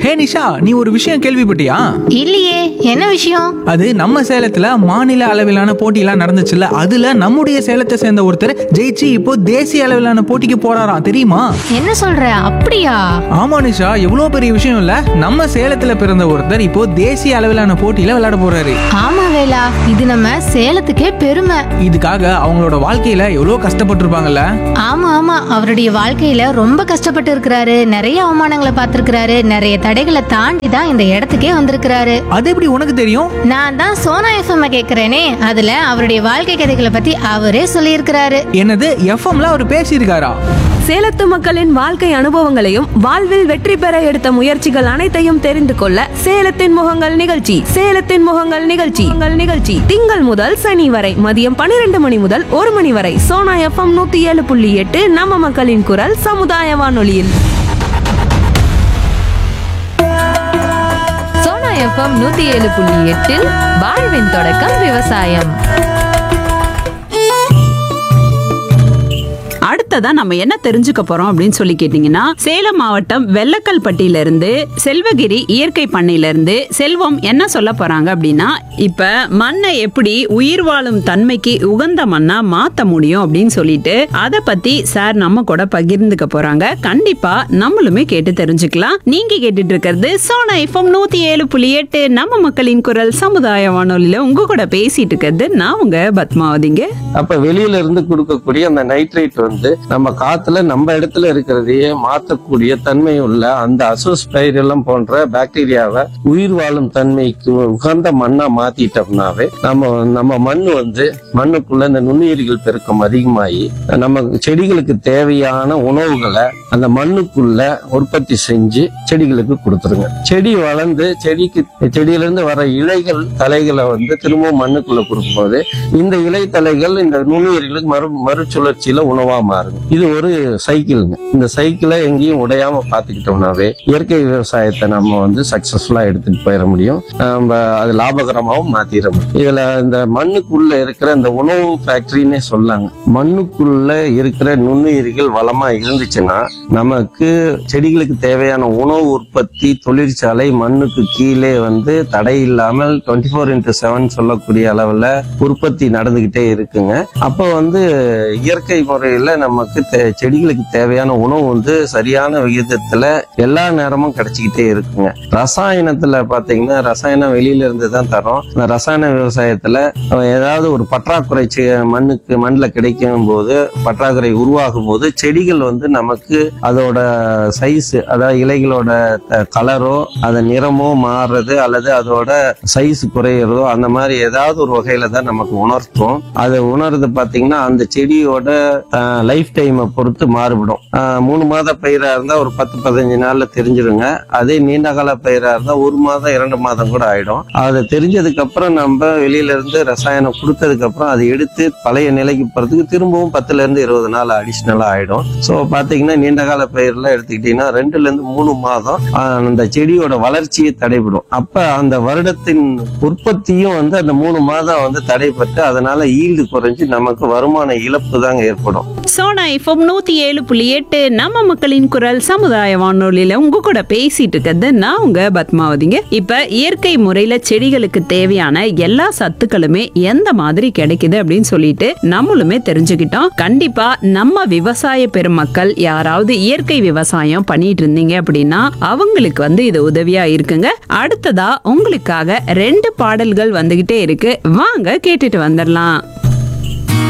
ஹே நிஷா நீ ஒரு விஷயம் கேள்விப்பட்டியா இல்லையே என்ன விஷயம் அது நம்ம சேலத்துல மாநில அளவிலான போட்டியெல்லாம் நடந்துச்சுல்ல அதுல நம்முடைய சேலத்தை சேர்ந்த ஒருத்தர் ஜெயிச்சு இப்போ தேசிய அளவிலான போட்டிக்கு போறாராம் தெரியுமா என்ன சொல்ற அப்படியா ஆமா நிஷா எவ்வளவு பெரிய விஷயம் இல்ல நம்ம சேலத்துல பிறந்த ஒருத்தர் இப்போ தேசிய அளவிலான போட்டியில விளையாட போறாரு ஆமா வேலா இது நம்ம சேலத்துக்கே பெருமை இதுக்காக அவங்களோட வாழ்க்கையில எவ்வளவு கஷ்டப்பட்டிருப்பாங்கல்ல ஆமா ஆமா அவருடைய வாழ்க்கையில ரொம்ப கஷ்டப்பட்டு இருக்கிறாரு நிறைய அவமானங்களை பார்த்திருக்கிறாரு நிறைய தடைகளை தாண்டி தான் இந்த இடத்துக்கே வந்திருக்கிறாரு அது எப்படி உனக்கு தெரியும் நான் தான் சோனா எஃப்எம் கேக்குறேனே அதுல அவருடைய வாழ்க்கை கதைகளை பத்தி அவரே சொல்லியிருக்கிறாரு என்னது எஃப்எம்ல அவர் பேசியிருக்காரா சேலத்து மக்களின் வாழ்க்கை அனுபவங்களையும் வாழ்வில் வெற்றி பெற எடுத்த முயற்சிகள் அனைத்தையும் தெரிந்து கொள்ள சேலத்தின் முகங்கள் நிகழ்ச்சி சேலத்தின் முகங்கள் நிகழ்ச்சி உங்கள் நிகழ்ச்சி திங்கள் முதல் சனி வரை மதியம் பன்னிரண்டு மணி முதல் ஒரு மணி வரை சோனா எஃப்எம் நூத்தி ஏழு புள்ளி எட்டு நம்ம மக்களின் குரல் சமுதாய வானொலியில் சோனா எஃப்எம் நூத்தி ஏழு புள்ளி எட்டில் வாழ்வின் தொடக்கம் விவசாயம் அடுத்ததா நம்ம என்ன தெரிஞ்சுக்க போறோம் அப்படின்னு சொல்லி கேட்டீங்கன்னா சேலம் மாவட்டம் வெள்ளக்கல்பட்டியில இருந்து செல்வகிரி இயற்கை பண்ணையில இருந்து செல்வம் என்ன சொல்ல போறாங்க அப்படின்னா இப்ப மண்ணை எப்படி உயிர் வாழும் தன்மைக்கு உகந்த மண்ணா மாத்த முடியும் அப்படின்னு சொல்லிட்டு அதை பத்தி சார் நம்ம கூட பகிர்ந்துக்க போறாங்க கண்டிப்பா நம்மளுமே கேட்டு தெரிஞ்சுக்கலாம் நீங்க கேட்டுட்டு இருக்கிறது சோனா எஃப்எம் நூத்தி ஏழு புள்ளி எட்டு நம்ம மக்களின் குரல் சமுதாய வானொலியில உங்க கூட பேசிட்டு இருக்கிறது நான் உங்க பத்மாவதிங்க அப்ப வெளியில இருந்து கொடுக்கக்கூடிய அந்த நைட்ரேட் வந்து நம்ம காத்துல நம்ம இடத்துல இருக்கிறதையே மாத்தக்கூடிய தன்மை உள்ள அந்த அசோஸ்பைரலம் போன்ற பாக்டீரியாவை உயிர் வாழும் தன்மைக்கு உகந்த மண்ணா மாத்திட்டோம்னாவே நம்ம நம்ம மண் வந்து மண்ணுக்குள்ள இந்த நுண்ணுயிரிகள் பெருக்கம் அதிகமாகி நம்ம செடிகளுக்கு தேவையான உணவுகளை அந்த மண்ணுக்குள்ள உற்பத்தி செஞ்சு செடிகளுக்கு கொடுத்துருங்க செடி வளர்ந்து செடிக்கு செடியிலிருந்து வர இலைகள் தலைகளை வந்து திரும்பவும் மண்ணுக்குள்ள கொடுக்கும்போது இந்த இலை தலைகள் இந்த நுண்ணுயிர்களுக்கு மறு மறுசுழற்சியில உணவா மாறுங்க இது ஒரு சைக்கிள்ங்க இந்த சைக்கிளை எங்கேயும் உடையாம பாத்துக்கிட்டோம்னாவே இயற்கை விவசாயத்தை நம்ம வந்து சக்சஸ்ஃபுல்லா எடுத்துட்டு போயிட முடியும் நம்ம அது லாபகரமாகவும் மாத்திர முடியும் இதுல இந்த மண்ணுக்குள்ள இருக்கிற இந்த உணவு ஃபேக்டரின்னே சொல்லாங்க மண்ணுக்குள்ள இருக்கிற நுண்ணுயிரிகள் வளமா இருந்துச்சுன்னா நமக்கு செடிகளுக்கு தேவையான உணவு உற்பத்தி தொழிற்சாலை மண்ணுக்கு கீழே வந்து தடை இல்லாமல் டுவெண்ட்டி ஃபோர் இன்டூ செவன் சொல்லக்கூடிய அளவுல உற்பத்தி நடந்துகிட்டே இருக்குங்க அப்போ வந்து இயற்கை முறையில நமக்கு தே- செடிகளுக்கு தேவையான உணவு வந்து சரியான விகிதத்துல எல்லா நேரமும் கிடைச்சிக்கிட்டே இருக்குங்க ரசாயனத்துல பாத்தீங்கன்னா ரசாயனம் வெளியில இருந்து தான் தரோம் இந்த ரசாயன விவசாயத்துல அஹ், ஏதாவது ஒரு பற்றாக்குறை செ- மண்ணுக்கு மண்ணில் கிடைக்கும் போது பற்றாக்குறை உருவாகும் போது செடிகள் வந்து நமக்கு அதோட சைஸ் அதாவது இலைகளோட கலரோ அதன் நிறமோ மாறுறது அல்லது அதோட சைஸ் குறையிறதோ அந்த மாதிரி ஏதாவது ஒரு வகையில தான் நமக்கு உணர்த்தும் அதை உணர்றது பாத்தீங்கன்னா அந்த செடியோட லைஃப் டைமை பொறுத்து மாறுபடும் ஆஹ் மூணு மாத பயிரா இருந்தா ஒரு பத்து பதினஞ்சு நாள்ல தெரிஞ்சிருங்க அதே நீண்ட கால பயிரா இருந்தா ஒரு மாதம் இரண்டு மாதம் கூட ஆயிடும் அதை தெரிஞ்சதுக்கு அப்புறம் நம்ம வெளியில இருந்து ரசாயனம் கொடுத்ததுக்கு அப்புறம் அதை எடுத்து பழைய நிலைக்கு போறதுக்கு திரும்பவும் பத்துல இருந்து இருபது நாள் அடிஷ்னலா ஆயிடும் ஸோ பாத்தீங்கன்னா நீண்ட கால பயிர்லாம் எடுத்துக்கிட்டீங்கன்னா ரெண்டுல இருந்து மூணு மாதம் ஆஹ் அந்த செடியோட வளர்ச்சியை தடைபடும் அப்ப அந்த வருடத்தின் உற்பத்தியும் வந்து அந்த மூணு மாதம் வந்து தடைப்பட்டு அதனால ஈல்டு குறைஞ்சு நமக்கு வருமான இழப்பு தாங்க ஏற்படும் சோனா எஃப்எம் நூத்தி ஏழு புள்ளி எட்டு நம்ம மக்களின் குரல் சமுதாய வானொலியில உங்க கூட பேசிட்டு இருக்கிறது நான் உங்க பத்மாவதிங்க இப்ப இயற்கை முறையில செடிகளுக்கு தேவையான எல்லா சத்துக்களுமே எந்த மாதிரி கிடைக்குது அப்படின்னு சொல்லிட்டு நம்மளுமே தெரிஞ்சுக்கிட்டோம் கண்டிப்பா நம்ம விவசாய பெருமக்கள் யாராவது இயற்கை விவசாயம் பண்ணிட்டு இருந்தீங்க அப்படின்னா அவங்களுக்கு வந்து இது உதவியா இருக்குங்க அடுத்ததா உங்களுக்காக ரெண்டு பாடல்கள் வந்துகிட்டே இருக்கு வாங்க கேட்டுட்டு வந்துடலாம்